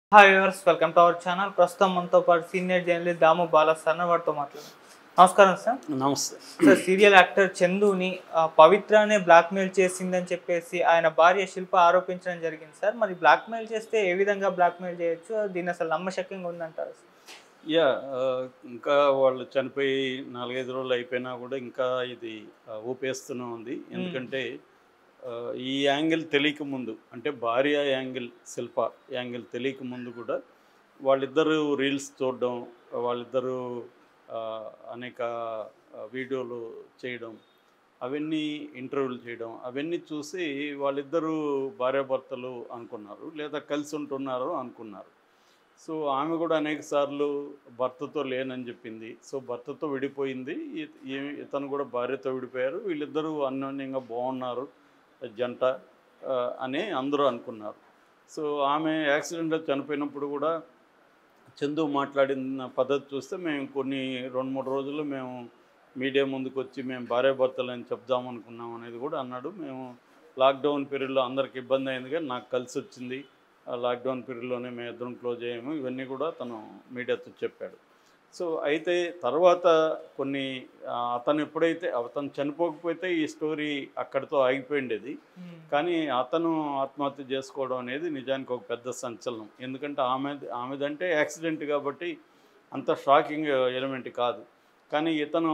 Hi viewers welcome to our channel ప్రస్తుతం మనతో పాటు senior journalist Damu Bala sir వారితో మాట్లాడారు నమస్కారం సార్ నమస్తే సార్ సీరియల్ యాక్టర్ చందుని ఆ, పవిత్రనే బ్లాక్మెయిల్ చేసిందని చెప్పేసి ఆయన భార్య శిల్ప ఆరోపించడం జరిగింది సార్ మరి బ్లాక్మెయిల్ చేస్తే ఏ విధంగా బ్లాక్మెయిల్ చేయొచ్చు దీన్ని అసలు నమ్మశక్యంగా ఉందంటారు సార్ యా ఆ, ఇంకా వాళ్ళు చనిపోయి నాలుగైదు రోజులు అయిపోయినా కూడా ఇంకా ఇది ఆ, ఊపేస్తూనే ఉంది ఎందుకంటే ఆ, ఈ యాంగిల్ తెలియక ముందు అంటే భార్య యాంగిల్ శిల్ప యాంగిల్ తెలియక ముందు కూడా వాళ్ళిద్దరూ రీల్స్ చూడడం వాళ్ళిద్దరూ ఆ, అనేక ఆ, వీడియోలు చేయడం అవన్నీ ఇంటర్వ్యూలు చేయడం అవన్నీ చూసి వాళ్ళిద్దరూ భార్యాభర్తలు అనుకున్నారు లేదా కలిసి ఉంటున్నారు అనుకున్నారు సో ఆమె కూడా అనేక సార్లు భర్తతో లేనని చెప్పింది సో భర్తతో విడిపోయింది ఇ- ఈ- ఇతను కూడా భార్యతో విడిపోయారు వీళ్ళిద్దరూ అన్యోన్యంగా బాగున్నారు జంట ఆ, అని అందరూ అనుకున్నారు సో ఆమె యాక్సిడెంట్లో చనిపోయినప్పుడు కూడా చందు మాట్లాడిన పద్ధతి చూస్తే మేము కొన్ని రెండు మూడు రోజులు మేము మీడియా ముందుకు వచ్చి మేము భార్యాభర్తలు అని చెప్దాం అనుకున్నాం అనేది కూడా అన్నాడు మేము లాక్డౌన్ పీరియడ్లో అందరికి ఇబ్బంది అయింది కానీ నాకు కలిసి వచ్చింది ఆ లాక్డౌన్ పీరియడ్లోనే మేము ఇద్దరం క్లోజ్ అయ్యాము ఇవన్నీ కూడా తను మీడియాతో చెప్పాడు సో అయితే తర్వాత కొన్ని ఆ, అతను ఎప్పుడైతే అతను చనిపోకపోతే ఈ స్టోరీ అక్కడితో ఆగిపోయిండేది కానీ అతను ఆత్మహత్య చేసుకోవడం అనేది నిజానికి ఒక పెద్ద సంచలనం ఎందుకంటే ఆమె ఆమెదంటే యాక్సిడెంట్ కాబట్టి అంత షాకింగ్ ఎలిమెంట్ కాదు కానీ ఇతను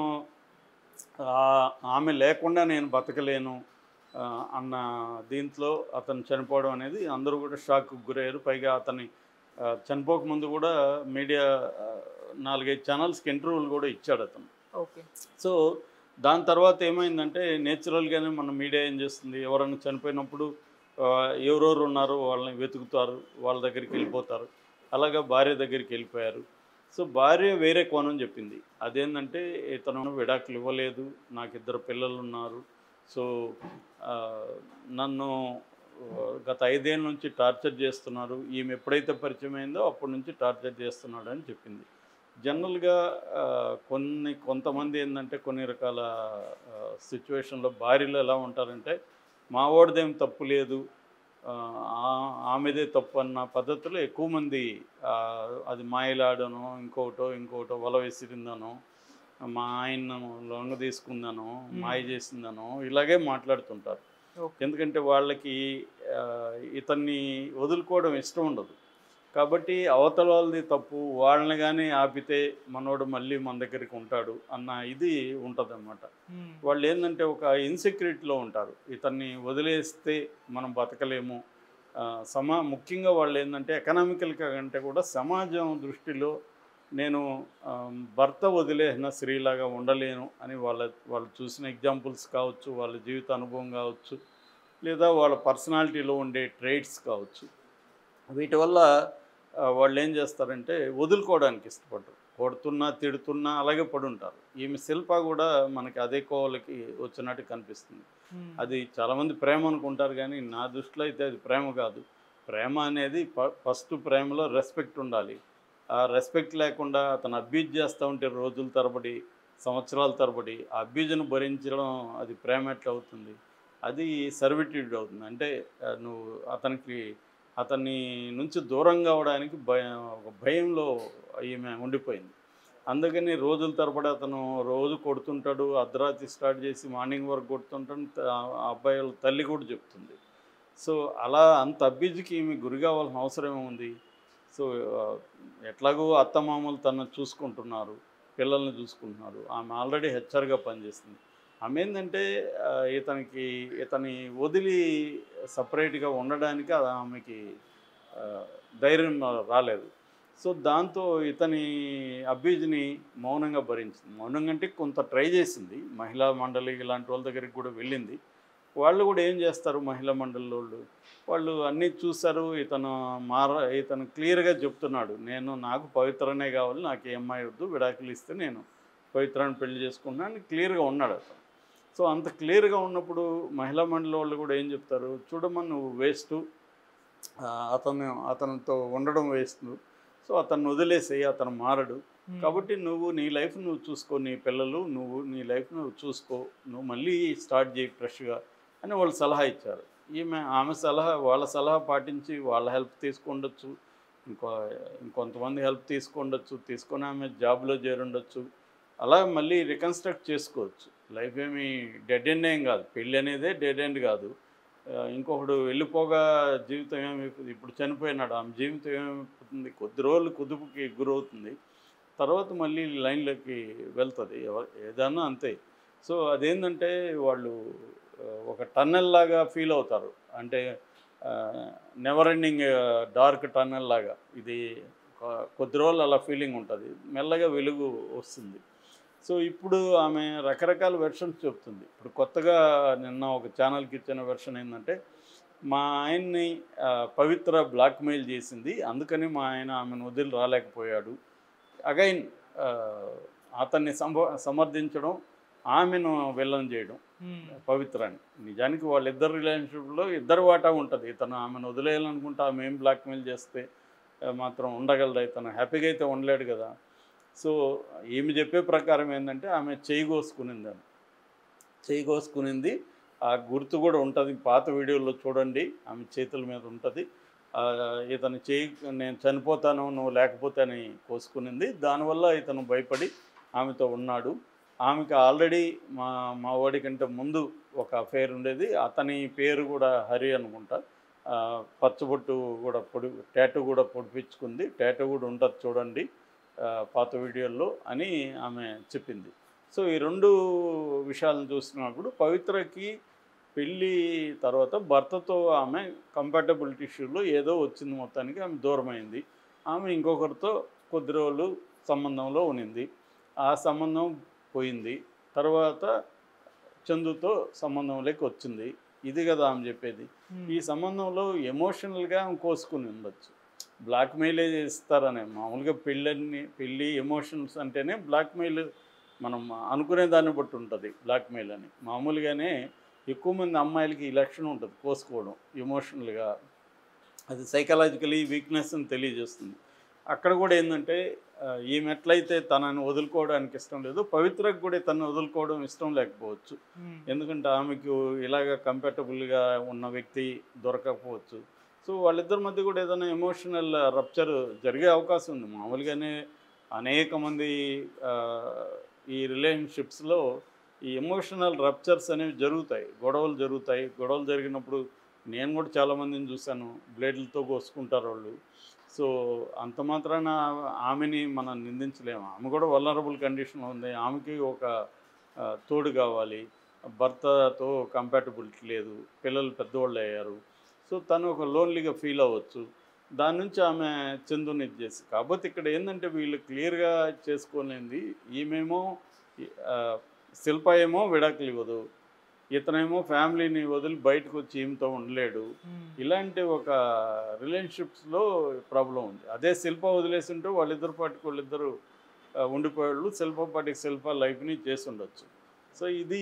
ఆ, ఆమె లేకుండా నేను బతకలేను ఆ, అన్న దీంట్లో అతను చనిపోవడం అనేది అందరూ కూడా షాక్కి గురయ్యారు పైగా అతని ఆ, చనిపోకముందు కూడా మీడియా ఆ, నాలుగైదు ఛానల్స్కి ఇంటర్వ్యూలు కూడా ఇచ్చాడు అతను ఓకే సో దాని తర్వాత ఏమైందంటే నేచురల్గానే మన మీడియా ఏం చేస్తుంది ఎవరైనా చనిపోయినప్పుడు ఆ, ఎవరెవరు ఉన్నారో వాళ్ళని వెతుకుతారు వాళ్ళ దగ్గరికి వెళ్ళిపోతారు అలాగా భార్య దగ్గరికి వెళ్ళిపోయారు సో భార్య వేరే కోణం చెప్పింది అదేంటంటే ఇతను విడాకులు ఇవ్వలేదు నాకు ఇద్దరు పిల్లలు ఉన్నారు సో ఆ, నన్ను ఆ, గత ఐదేళ్ళ నుంచి టార్చర్ చేస్తున్నారు ఈమె ఎప్పుడైతే పరిచయం అయిందో అప్పటి నుంచి టార్చర్ చేస్తున్నాడు అని చెప్పింది జనరల్గా ఆ, కొన్ని కొంతమంది ఏంటంటే కొన్ని రకాల సిచ్యువేషన్లో భార్యలు ఎలా ఉంటారంటే మా వాడిదేం తప్పు లేదు ఆ, ఆ- ఆమెదే తప్పు అన్న పద్ధతిలో ఎక్కువ మంది ఆ, అది మాయలాడనో ఇంకోటో ఇంకోటో వల విసిరిందనో మా ఆయన లొంగ తీసుకుందనో మాయ చేసిందనో ఇలాగే మాట్లాడుతుంటారు ఓకే ఎందుకంటే వాళ్ళకి ఆ, ఇతన్ని వదులుకోవడం ఇష్టం ఉండదు కాబట్టి అవతల వాళ్ళది తప్పు వాళ్ళని కానీ ఆపితే మనోడు మళ్ళీ మన దగ్గరికి ఉంటాడు అన్న ఇది ఉంటుందన్నమాట వాళ్ళు ఏంటంటే ఒక ఇన్సెక్యూరిటీలో ఉంటారు ఇతన్ని వదిలేస్తే మనం బతకలేము ఆ, సమా ముఖ్యంగా వాళ్ళు ఏంటంటే ఎకనామికల్ కంటే కూడా సమాజం దృష్టిలో నేను ఆ, భర్త వదిలేసిన స్త్రీలాగా ఉండలేను అని వాళ్ళ వాళ్ళు చూసిన ఎగ్జాంపుల్స్ కావచ్చు వాళ్ళ జీవిత అనుభవం కావచ్చు లేదా వాళ్ళ పర్సనాలిటీలో ఉండే ట్రైట్స్ కావచ్చు వీటి వల్ల ఆ, వాళ్ళు ఏం చేస్తారంటే వదులుకోవడానికి ఇష్టపడరు కొడుతున్నా తిడుతున్నా అలాగే పడి ఉంటారు ఈమె శిల్ప కూడా మనకి అదే కోవలకి వచ్చినట్టు కనిపిస్తుంది అది చాలామంది ప్రేమ అనుకుంటారు కానీ నా దృష్టిలో అయితే అది ప్రేమ కాదు ప్రేమ అనేది ఫస్ట్ ప్రేమలో రెస్పెక్ట్ ఉండాలి ఆ రెస్పెక్ట్ లేకుండా అతను అబ్యూజ్ చేస్తూ ఉంటే రోజుల తరబడి సంవత్సరాల తరబడి ఆ అబ్యూజ్ను భరించడం అది ప్రేమ ఎట్లా అవుతుంది అది సర్విట్యూడ్ అవుతుంది అంటే ఆ, నువ్వు అతనికి అతన్ని నుంచి దూరం కావడానికి భయం ఒక భయంలో ఈమె ఉండిపోయింది అందుకని రోజుల తరబడి అతను రోజు కొడుతుంటాడు అర్ధరాత్రి స్టార్ట్ చేసి మార్నింగ్ వరకు కొడుతుంటాడు త- ఆ అబ్బాయి వాళ్ళ తల్లి కూడా చెప్తుంది సో అలా అంత అభ్యర్థికి ఈమె గురి కావాల్సిన అవసరం ఏముంది సో ఆ, ఎట్లాగో అత్తమామలు తనను చూసుకుంటున్నారు పిల్లల్ని చూసుకుంటున్నారు ఆమె ఆల్రెడీ హెచ్చర్గా పనిచేస్తుంది ఆమె ఏంటంటే ఆ, ఇతనికి ఇతని వదిలి సపరేట్గా ఉండడానికి అది ఆమెకి ఆ, ధైర్యం రాలేదు సో దాంతో ఇతని అభ్యర్థిని మౌనంగా భరించింది మౌనంగా అంటే కొంత ట్రై చేసింది మహిళా మండలి ఇలాంటి వాళ్ళ దగ్గరికి కూడా వెళ్ళింది వాళ్ళు కూడా ఏం చేస్తారు మహిళా మండలి వాళ్ళు వాళ్ళు అన్నీ చూస్తారు ఇతను మార ఇతను క్లియర్గా చెప్తున్నాడు నేను నాకు పవిత్రనే కావాలి నాకు ఏ అమ్మాయి వద్దు విడాకులు ఇస్తే నేను పవిత్రాన్ని పెళ్లి చేసుకుంటున్నాను అని క్లియర్గా ఉన్నాడు అతను సో అంత క్లియర్గా ఉన్నప్పుడు మహిళా మండలి వాళ్ళు కూడా ఏం చెప్తారు చూడమ్మా నువ్వు వేస్ట్ అతను అతనితో ఉండడం వేస్ట్ సో అతను వదిలేసేయి అతను మారడు కాబట్టి నువ్వు నీ లైఫ్ నువ్వు చూసుకో నీ పిల్లలు నువ్వు నీ లైఫ్ నువ్వు చూసుకో నువ్వు మళ్ళీ స్టార్ట్ చేయి ఫ్రెష్గా అని వాళ్ళు సలహా ఇచ్చారు ఈమె ఆమె సలహా వాళ్ళ సలహా పాటించి వాళ్ళ హెల్ప్ తీసుకుండొచ్చు ఇంకో ఇంకొంతమంది హెల్ప్ తీసుకుండొచ్చు తీసుకొని ఆమె జాబ్లో చేరుండొచ్చు అలా మళ్ళీ రికన్స్ట్రక్ట్ చేసుకోవచ్చు లైఫ్ ఏమి డెడ్ ఎండ్ ఏం కాదు పెళ్ళి అనేదే డెడ్ ఎండ్ కాదు ఆ, ఇంకొకడు వెళ్ళిపోగా జీవితం ఏమైపోతుంది ఇప్పుడు చనిపోయినాడు ఆమె జీవితం ఏమైపోతుంది కొద్ది రోజులు కుదుపుకి గురవుతుంది తర్వాత మళ్ళీ లైన్లోకి వెళ్తుంది ఎవ- ఏదన్నా అంతే సో అదేంటంటే వాళ్ళు ఆ, ఒక టన్నెల్ లాగా ఫీల్ అవుతారు అంటే నెవర్ ఎండింగ్ డార్క్ టన్నెల్ లాగా ఇది ఒక- కొద్ది రోజులు అలా ఫీలింగ్ ఉంటుంది మెల్లగా వెలుగు వస్తుంది సో ఇప్పుడు ఆమె రకరకాల వెర్షన్స్ చెప్తుంది ఇప్పుడు కొత్తగా నిన్న ఒక ఛానల్కి ఇచ్చిన వెర్షన్ ఏంటంటే మా ఆయన్ని ఆ, పవిత్ర బ్లాక్మెయిల్ చేసింది అందుకని మా ఆయన ఆమెను వదిలి రాలేకపోయాడు అగైన్ అతన్ని సంబ సమర్థించడం ఆమెను విలన్ చేయడం ఉమ్, పవిత్రాన్ని నిజానికి వాళ్ళిద్దరు రిలేషన్షిప్లో ఇద్దరు వాటా ఉంటుంది ఇతను ఆమెను వదిలేయాలనుకుంటే ఆమె ఏం బ్లాక్మెయిల్ చేస్తే ఆ, మాత్రం ఉండగలదా ఇతను హ్యాపీగా అయితే ఉండలేడు కదా సో ఈమె చెప్పే ప్రకారం ఏంటంటే ఆమె చేయి కోసుకునింది అని చేయి కోసుకునింది ఆ గుర్తు కూడా ఉంటుంది పాత వీడియోలో చూడండి ఆమె చేతుల మీద ఉంటుంది ఆ, ఇతను చేయి నేను చనిపోతాను నువ్వు లేకపోతే అని కోసుకునింది దానివల్ల ఇతను భయపడి ఆమెతో ఉన్నాడు ఆమెకి ఆల్రెడీ మా మా వాడి కంటే ముందు ఒక అఫైర్ ఉండేది అతని పేరు కూడా హరి అనుకుంటా ఆ, పచ్చబొట్టు కూడా పొడి టాటూ కూడా పొడిపించుకుంది టాటూ కూడా ఉంటుంది చూడండి ఆ, పాత వీడియోల్లో అని ఆమె చెప్పింది సో ఈ రెండు విషయాలను చూస్తున్నప్పుడు పవిత్రకి పెళ్ళి తర్వాత భర్తతో ఆమె కంపాటబిలిటీ ఇష్యూలో ఏదో వచ్చింది మొత్తానికి ఆమె దూరమైంది ఆమె ఇంకొకరితో కొద్ది రోజులు సంబంధంలో ఉన్నింది ఆ సంబంధం పోయింది తర్వాత చందుతో సంబంధంలోకి వచ్చింది ఇది కదా ఆమె చెప్పేది ఉమ్, ఈ సంబంధంలో ఎమోషనల్గా ఆమె కోసుకుని ఉండొచ్చు బ్లాక్మెయిలే చేస్తారనే మామూలుగా పెళ్ళని పెళ్ళి ఎమోషన్స్ అంటేనే బ్లాక్మెయిల్ మనం అనుకునే దాన్ని బట్టి ఉంటుంది బ్లాక్మెయిల్ అని మామూలుగానే ఎక్కువ మంది అమ్మాయిలకి ఈ లక్షణం ఉంటుంది కోసుకోవడం ఎమోషనల్గా అది సైకలాజికలీ వీక్నెస్ అని తెలియజేస్తుంది అక్కడ కూడా ఏంటంటే ఆ, ఈమె ఎట్లయితే తనని వదులుకోవడానికి ఇష్టం లేదు పవిత్రకు కూడా తనని వదులుకోవడం ఇష్టం లేకపోవచ్చు ఉమ్, ఎందుకంటే ఆమెకు ఇలాగ కంపాటబుల్గా ఉన్న వ్యక్తి దొరకకపోవచ్చు సో వాళ్ళిద్దరి మధ్య కూడా ఏదైనా ఎమోషనల్ రప్చర్ జరిగే అవకాశం ఉంది మామూలుగానే అనేక మంది ఆ, ఈ రిలేషన్షిప్స్లో ఈ ఎమోషనల్ రప్చర్స్ అనేవి జరుగుతాయి గొడవలు జరుగుతాయి గొడవలు జరిగినప్పుడు నేను కూడా చాలామందిని చూశాను బ్లేడ్లతో కోసుకుంటారు వాళ్ళు సో అంత మాత్రాన ఆమెని మనం నిందించలేము ఆమె కూడా వలనరబుల్ కండిషన్లో ఉంది ఆమెకి ఒక ఆ, తోడు కావాలి భర్తతో కంపాటబిలిటీ లేదు పిల్లలు పెద్దవాళ్ళు అయ్యారు సో తను ఒక లోన్లీగా ఫీల్ అవ్వచ్చు దాని నుంచి ఆమె చందుని ఇది చేసి కాకపోతే ఇక్కడ ఏంటంటే వీళ్ళు క్లియర్గా చేసుకోలేంది ఈమెమో ఆ, శిల్ప ఏమో విడాకులు ఇవ్వదు ఇతనేమో ఫ్యామిలీని వదిలి బయటకు వచ్చి ఈమెతో ఉండలేడు ఉమ్, ఇలాంటి ఒక రిలేషన్షిప్స్లో ప్రాబ్లం ఉంది అదే శిల్ప వదిలేసింటే వాళ్ళిద్దరు పాటికి వాళ్ళిద్దరు ఆ, ఉండిపోయాళ్ళు శిల్ప పాటికి శిల్ప లైఫ్ని చేసి ఉండొచ్చు సో ఇది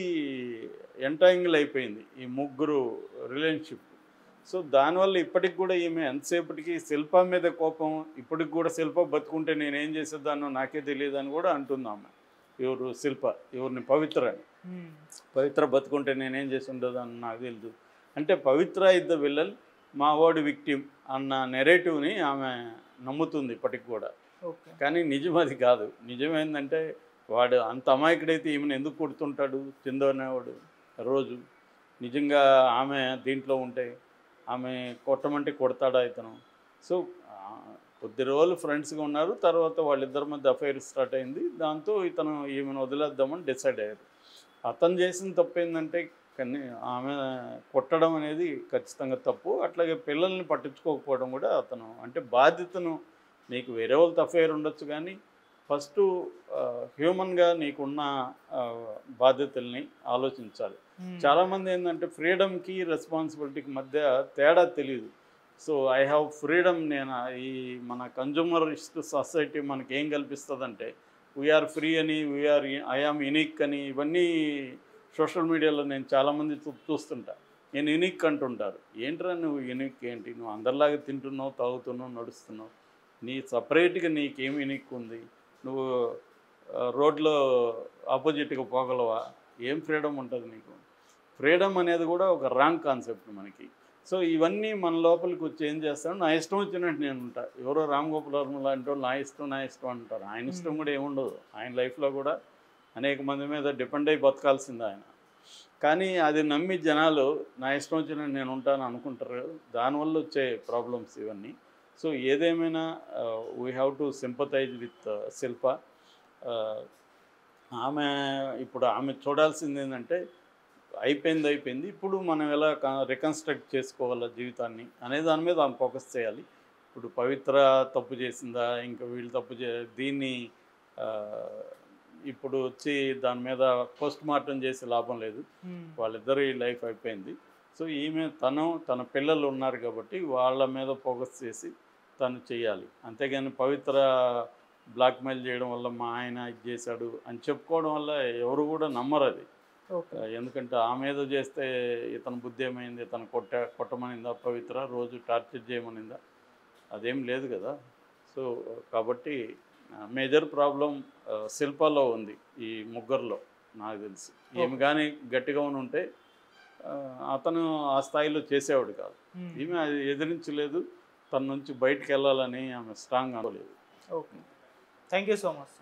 ఎంటాంగిల్ అయిపోయింది ఈ ముగ్గురు రిలేషన్షిప్ సో దానివల్ల ఇప్పటికి కూడా ఈమె ఎంతసేపటికి శిల్ప మీద కోపం ఇప్పటికి కూడా శిల్ప బతుకుంటే నేనేం చేసేదాన్నో నాకే తెలియదు అని కూడా అంటుంది ఆమె ఎవరు శిల్ప ఎవరిని పవిత్ర అని ఉమ్, పవిత్ర బతుకుంటే నేనేం చేసి ఉండదని నాకు తెలియదు అంటే పవిత్ర ఇద్ద ద విల్లన్ మా వాడు విక్టిమ్ అన్న నెరేటివ్ని ఆమె నమ్ముతుంది ఇప్పటికి కూడా ఓకే కానీ నిజం అది కాదు నిజం ఏంటంటే వాడు అంత అమాయకుడైతే ఈమెను ఎందుకు కొడుతుంటాడు చందు అనేవాడు రోజు నిజంగా ఆమె దీంట్లో ఉంటే ఆమె కొట్టమంటే కొడతాడా ఇతను సో ఆ, కొద్ది రోజులు ఫ్రెండ్స్గా ఉన్నారు తర్వాత వాళ్ళిద్దరి మధ్య అఫైర్ స్టార్ట్ అయింది దాంతో ఇతను ఈమెను వదిలేద్దామని డిసైడ్ అయ్యారు అతను చేసిన తప్పు ఏంటంటే కానీ ఆమె కొట్టడం అనేది ఖచ్చితంగా తప్పు అట్లాగే పిల్లల్ని పట్టించుకోకపోవడం కూడా అతను అంటే బాధ్యతను నీకు వేరే వాళ్ళతో అఫైర్ ఉండొచ్చు కానీ ఫస్ట్ హ్యూమన్గా నీకున్న ఆ, బాధ్యతల్ని ఆలోచించాలి ఉమ్, చాలామంది ఏంటంటే ఫ్రీడమ్కి రెస్పాన్సిబిలిటీకి మధ్య తేడా తెలియదు సో ఐ హ్యావ్ ఫ్రీడమ్ నేను ఈ మన కన్జ్యూమరిస్ట్ సొసైటీ మనకి ఏం కల్పిస్తుందంటే వీఆర్ ఫ్రీ అని వీఆర్ ఐ ఆమ్ యునిక్ అని ఇవన్నీ సోషల్ మీడియాలో నేను చాలామంది చూ చూస్తుంటా నేను యునిక్ అంటుంటారు ఏంట్రా నువ్వు యునిక్ ఏంటి నువ్వు అందరిలాగా తింటున్నావు తాగుతున్నావు నడుస్తున్నావు నీ సపరేట్గా నీకేం యునిక్ ఉంది నువ్వు ఆ, రోడ్లో ఆపోజిట్గా పోగలవా ఏం ఫ్రీడమ్ ఉంటుంది నీకు ఫ్రీడమ్ అనేది కూడా ఒక రాంగ్ కాన్సెప్ట్ మనకి సో ఇవన్నీ మన లోపలికి వచ్చి ఏం చేస్తాను నా ఇష్టం వచ్చినట్టు నేను ఉంటా ఎవరో రామ్ గోపాల్ వర్మ లాంటి వాళ్ళు నా ఇష్టం నా ఇష్టం అంటారు ఆయన ఇష్టం కూడా ఏముండదు ఆయన లైఫ్లో కూడా అనేక మంది మీద డిపెండ్ అయి బతకాల్సింది ఆయన కానీ అది నమ్మి జనాలు నా ఇష్టం వచ్చినట్టు నేను ఉంటాను అనుకుంటారు దానివల్ల వచ్చే ప్రాబ్లమ్స్ ఇవన్నీ సో ఏదేమైనా we have to sympathize with Shilpa ఆమె ఇప్పుడు ఆమె చూడాల్సింది ఏంటంటే అయిపోయింది అయిపోయింది ఇప్పుడు మనం ఎలా రికన్స్ట్రక్ట్ చేసుకోవాలా జీవితాన్ని అనే దాని మీద ఆమె ఫోకస్ చేయాలి ఇప్పుడు పవిత్ర తప్పు చేసిందా ఇంకా వీళ్ళు తప్పు చే దీన్ని ఆ, ఇప్పుడు వచ్చి దాని మీద పోస్ట్ మార్టం చేసి లాభం లేదు మ్మ్. వాళ్ళిద్దరి లైఫ్ అయిపోయింది సో ఈమె తను తన పిల్లలు ఉన్నారు కాబట్టి వాళ్ళ మీద ఫోకస్ చేసి తను చేయాలి అంతేగాని పవిత్ర బ్లాక్మెయిల్ చేయడం వల్ల మా ఆయన ఇది చేశాడు అని చెప్పుకోవడం వల్ల ఎవరు కూడా నమ్మరు అది ఓకే ఎందుకంటే ఆమె ఏదో చేస్తే ఇతను బుద్ధి ఏమైంది ఇతను కొట్ట కొట్టమనిందా పవిత్ర రోజు టార్చర్ చేయమనిందా అదేం లేదు కదా సో కాబట్టి మేజర్ ప్రాబ్లం శిల్పాలో ఉంది ఈ ముగ్గురులో నాకు తెలిసి ఈమె కానీ గట్టిగా ఉని ఉంటే ఆ, అతను ఆ స్థాయిలో చేసేవాడు కాదు మ్మ్. ఈమె అది ఎదిరించలేదు తన నుంచి బయటకు వెళ్ళాలని ఆమె స్ట్రాంగ్ అనుకోలేదు okay thank you so much